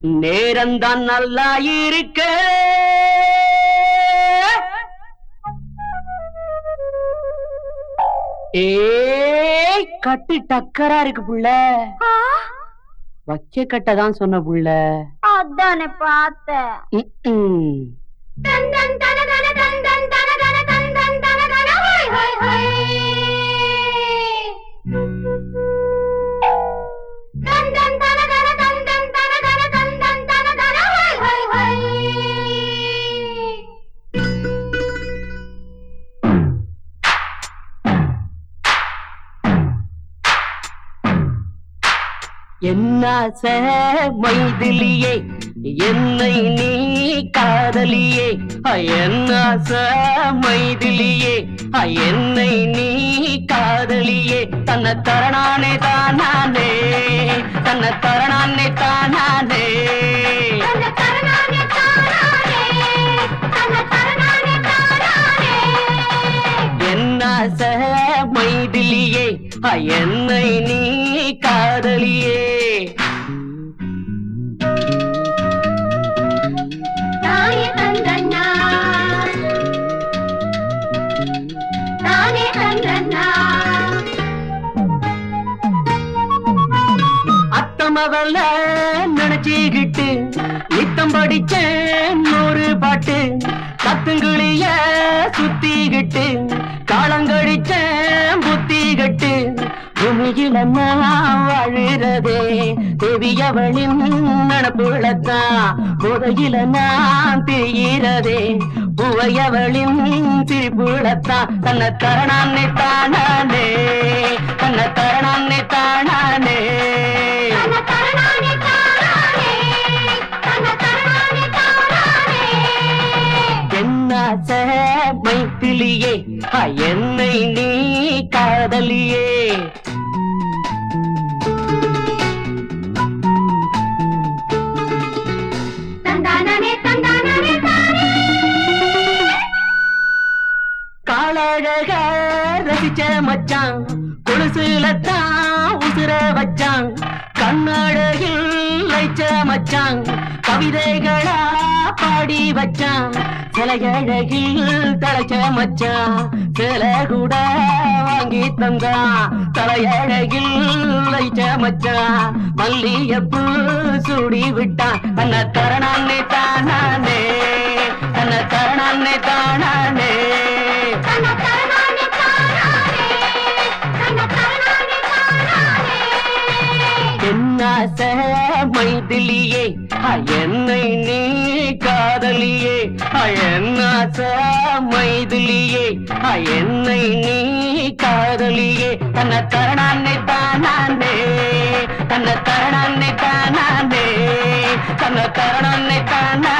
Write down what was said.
நேரம்தான் நல்லா இருக்க ஏய் கட்டு டக்கரா இருக்கு புள்ள ஆ, வச்ச கட்டை தான் சொன்ன புள்ள அதானே பார்த்தேன் ம்ம். தன் தன் தன தன தன் தன் தன தன தன் தன் தன தன ஹை ஹை ஹை தன் தன் தன தன தன் தன் தன தன தன் தன் தன தன ஹை ஹை ஹை என்னாச மைதிலியே என்னை நீ காதலியே என்னாச மைதிலியே என்னை நீ காதலியே தன்னை தரணானே தானானே தன்னை தரணானே தானானே தன்ன தரணானே தானானே தன்ன தரணானே தானானே என்னாச மைதிலியே என்னை நீ காதலியே தானே தந்தன்னா தானே தந்தன்னா அத்தமவல்ல நினைச்சுக்கிட்டு நித்தம் படிச்சேன் நூறு பாட்டு கத்துங்கிளிய சுத்திக்கிட்டு காலங்கடிச்சேன் புத்திகட்டு பூமியில நான் வாழுறதே தேவியவளின் நடப்புலத்தான் போதையில நான் திரிகிறதே பூவையவளின் திரிப்புலத்தான் தன்னை தரணானே தானானே தன்னை தரணானே தானானே தன்ன தரணானே தானானே தன்ன தரணானே தானானே என்னாச மைத்திலியே என்னை நீ காதலியே தந்தானே தந்தானே தானே காலழக ரசிச்ச மச்சான் கொலுசுல தான் உசுர வச்சான் கண்ணழகில் லைச்ச மச்சான் கவிதைகளா பாடி வச்சான் சிலையழகில் தலைச்ச மச்சான் சில கூட வாங்கி தந்தான் தலையழகில் லைச்ச மச்சான் மல்லியப்பூ சூடி விட்டான் தன்னை தரணானே தானானே தன்னை தரணானே தானானே தன்ன தரணானே தானானே தன்ன தரணானே தானானே என்னாச மைதிலியே என்னை நீ காதலியே என்னாச மைதிலியே என்னை நீ காதலியே தன்னை தரணானே தானானே தன்னை தரணானே தானானே தன்னை தரணானே தானானே